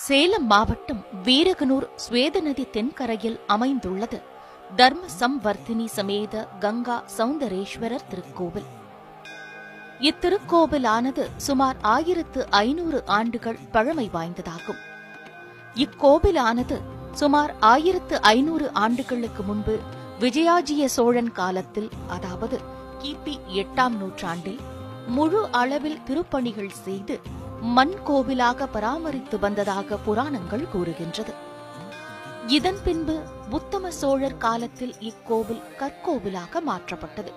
சேலம் மாவட்டம் வீரகனூர் சுவேத நதி தென்கரையில் அமைந்துள்ளது தர்ம சம்வர்த்தினி சமேத கங்கா சௌந்தரேஸ்வரர் திருக்கோவில் இத்திருக்கோவிலானது சுமார் ஆயிரத்து ஐநூறு ஆண்டுகள் பழமை வாய்ந்ததாகும் இக்கோவிலானது சுமார் ஆயிரத்து ஐநூறு ஆண்டுகளுக்கு முன்பு விஜயாஜிய சோழன் காலத்தில் அதாவது கிபி எட்டாம் நூற்றாண்டில் முழு அளவில் திருப்பணிகள் செய்து மண் கோவிலாக பராமரித்து வந்ததாக புராணங்கள் கூறுகின்றது இதன் பின்பு உத்தம சோழர் காலத்தில் இக்கோவில் கற்கோவிலாக மாற்றப்பட்டது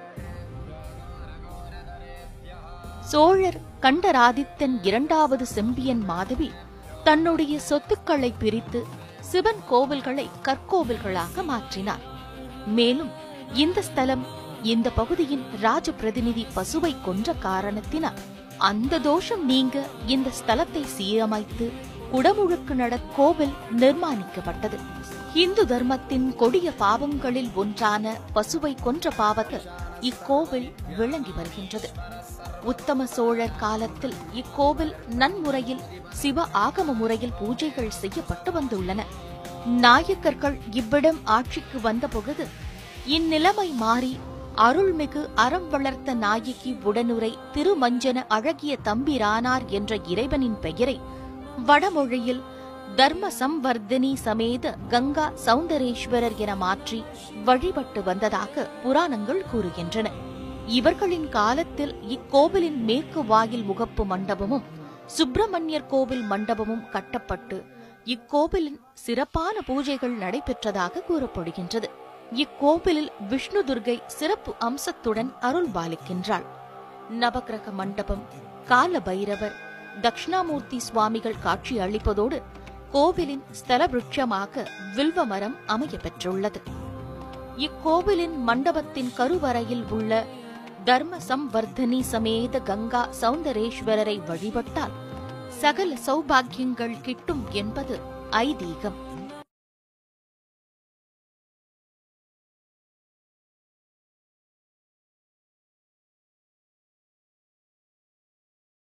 சோழர் கண்டராதித்தன் இரண்டாவது செம்பியன் மாதவி தன்னுடைய சொத்துக்களை பிரித்து சிவன் கோவில்களை கற்கோவில்களாக மாற்றினார் மேலும் இந்த ஸ்தலம் இந்த பகுதியின் ராஜ பிரதிநிதி பசுவை கொன்ற காரணத்தினால் அந்த தோஷம் நீங்க இந்த ஸ்தலத்தை சீரமைத்து குடமுழுக்கு நட கோவில் நிர்மாணிக்கப்பட்டது இந்து தர்மத்தின் கொடிய பாவங்களில் ஒன்றான பசுவை கொன்ற பாவத்தை இக்கோவில் விளங்கி வருகின்றது உத்தம சோழர் காலத்தில் இக்கோவில் நன்முறையில் சிவ ஆகம முறையில் பூஜைகள் செய்யப்பட்டு வந்துள்ளன நாயக்கர்கள் இவ்விடம் ஆட்சிக்கு வந்தபொழுது இந்நிலைமை மாறி அருள்மிகு அறம் வளர்த்த நாயகி உடனுரை திருமஞ்சன அழகிய தம்பிரானார் என்ற இறைவனின் பெயரை வடமொழியில் தர்ம சம்வர்தினி சமேத கங்கா சௌந்தரேஸ்வரர் என மாற்றி வழிபட்டு வந்ததாக புராணங்கள் கூறுகின்றன இவர்களின் காலத்தில் இக்கோவிலின் மேற்கு வாயில் முகப்பு மண்டபமும் சுப்பிரமணியர் கோவில் மண்டபமும் கட்டப்பட்டு இக்கோவிலின் சிறப்பான பூஜைகள் நடைபெற்றதாக கூறப்படுகின்றது இக்கோவிலில் விஷ்ணு துர்கை சிறப்பு அம்சத்துடன் அருள் பாலிக்கின்றாள் நவக்கிரக மண்டபம் கால பைரவர் தக்ஷணாமூர்த்தி சுவாமிகள் காட்சி அளிப்பதோடு கோவிலின் ஸ்தல விருட்சமாக வில்வ மரம் அமைய பெற்றுள்ளது இக்கோவிலின் மண்டபத்தின் கருவறையில் உள்ள தர்ம சம்வர்தனி சமேத கங்கா சௌந்தரேஸ்வரரை வழிபட்டால் சகல சௌபாக்கியங்கள் கிட்டும் என்பது ஐதீகம்